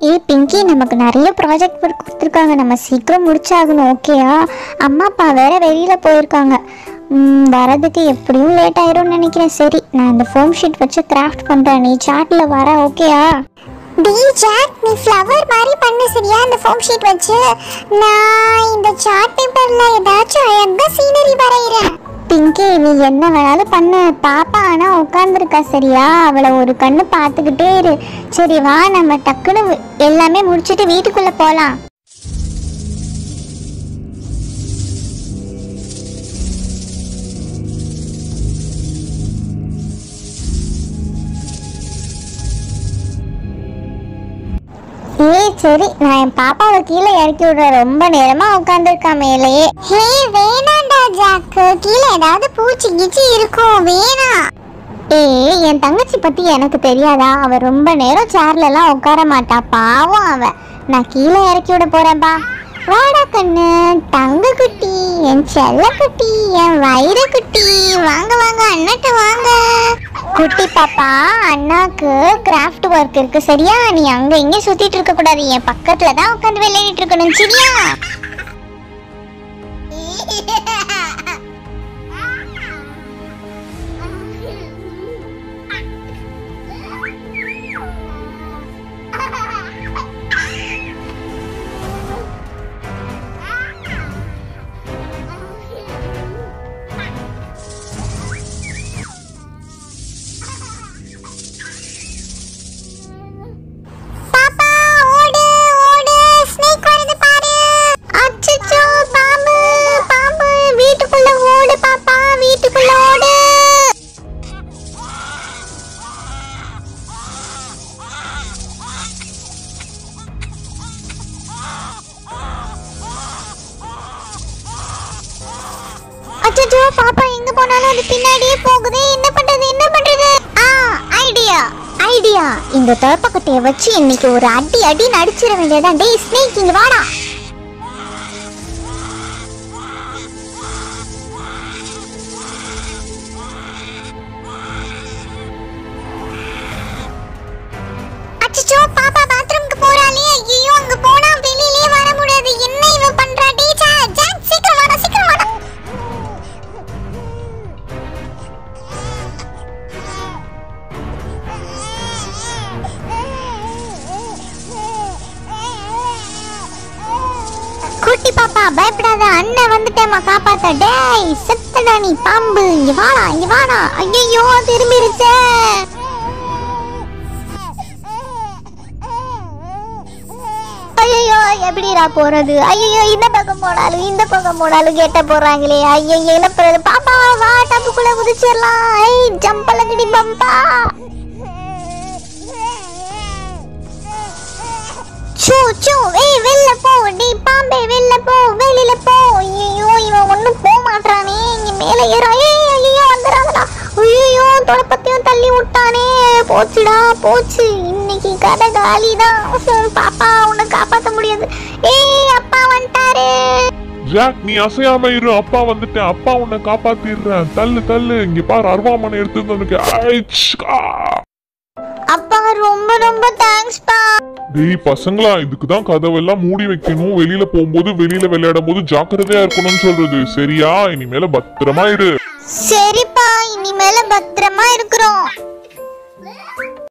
ஏய் பிங்கி நமக்கு நிறைய ப்ராஜெக்ட் ஒர்க் கொடுத்துருக்காங்க நம்ம சீக்கிரம் முடிச்சாகணும் ஓகேயா அம்மா அப்பா வேற வெளியில் போயிருக்காங்க ம், வரதுக்கு எப்படியும் லேட் ஆயிரும்னு நினைக்கிறேன் சரி நான் இந்த ஃபோம் ஷீட் வச்சு கிராஃப்ட் பண்ணுறேன் நீ சாட்டில் வர ஓகேயா டி ஜாக் நீ ஃப்ளவர் மாதிரி பண்ணு சரியா இந்த ஃபோம் ஷீட் வச்சு நான் இந்த சார்ட் பேப்பர்ல ஏதாச்சும் அழகா சீனரி வரைகிறேன் பிங்கி நீ என்ன வேணாலும் பண்ணு பாப்பா ஆனா உட்காந்துருக்கா சரியா அவளை ஒரு கண்ணு பார்த்துக்கிட்டே இரு சரி வா நம்ம டக்குன்னு வி- எல்லாமே முடிச்சிட்டு வீட்டுக்குள்ள போலாம் ஏய் சரி நான் என் பாப்பாவை கீழே இறக்கி விடுறேன் ரொம்ப நேரமா உட்காந்துருக்கா மேலேயே ஹே வேணாண்டா ஜாக்கு கீழே ஏதாவது பூச்சி கிச்சி இருக்கும் வேணாம் ஏய் என் தங்கச்சி பத்தி எனக்கு தெரியாதா அவ ரொம்ப நேரம் சேர்ல எல்லாம் உட்கார மாட்டா பாவம் அவ நான் கீழே இறக்கி விட போறேன்பா வாடா கண்ணு தங்க குட்டி என் செல்ல குட்டி என் வயிறு குட்டி வாங்க வாங்க அண்ணட்ட வாங்க குட்டி பாப்பா அண்ணாக்கு கிராஃப்ட் ஒர்க் இருக்கு சரியா நீ அங்க இங்க சுத்திட்டு இருக்க கூடாது என் பக்கத்துல தான் உட்காந்து விளையாடிட்டு இருக்கணும் சரியா பாப்பா ஓடு ஓடு ஸ்னேக் வருது பாரு அச்சச்சோ பாம்பு பாம்பு வீட்டுக்குள்ள ஓடு பாப்பா வீட்டுக்குள்ள ஓடு அச்சச்சோ பாப்பா எங்க போனாலும் அது பின்னாடியே போகுது என்ன பண்றது என்ன பண்றது ஆ ஐடியா ஐடியா இந்த தோப்பக்கட்டைய வச்சு இன்னைக்கு ஒரு அடி அடி நடிச்சிட வேண்டியதான் டேய் ஸ்னேக் இங்க வாடா அச்சச்சோ பாப்பா பாத்ரூம்க்கு போறாளே ஐயோ அங்க போனா வெளியிலே வர முடியாது என்ன இவ பண்றா டீச்சர் ஜாக் சீக்கிரம் வாடா சீக்கிரம் வாடா குட்டி பாப்பா பயப்படாத அண்ணன் வந்துட்டேமா காப்பாத்த டேய் செத்தடா நீ பாம்பு இங்க வாடா இங்க வாடா ஐயோ திரும்பிருச்சே ஐயோ எப்படிடா போறது ஐயோ இந்த பக்கம் போனாலும் இந்த பக்கம் போனாலும் கேட்ட போறாங்களே ஐயோ என்ன போறது பாப்பா வா டப்புக்குள்ள குதிச்சிடலாம் ஐ ஜம்பலங்கடி பம்பா சூ சூ ஏய் வெளில போ டேய் பாம்பே வெளில போ வெளியில போ ஐயோ இவன் ஒண்ணும் போக மாட்டானே இங்க மேல ஏறா ஏய் ஐயோ வந்துறாங்கடா ஐயோ தொடப்பத்தையும் தள்ளி விட்டானே போச்சுடா போச்சு இன்னைக்கு கதை காலிதான் பாப்பா உன்னை காப்பாத்த முடியாது ஏய் அப்பா வந்துட்டாரு ஜாக் நீ அசையாம இரு அப்பா வந்துட்டேன் அப்பா உன்னை காப்பாத்திடுறேன் தள்ளு தள்ளு இங்க பாரு அருவாமனை எடுத்து வந்துருக்கு அப்பா ரொம்ப ரொம்ப தேங்க்ஸ்ப்பா டேய் பசங்களா இதுக்கு தான் கதவெல்லாம் மூடி வைக்கணும் வெளியில போகும்போது வெளியில விளையாடும் போது ஜாக்கிரதையா இருக்கணும்னு சொல்றது சரியா இனிமேல பத்திரமா இரு சரிப்பா இனிமேல பத்திரமா இருக்கிறோம்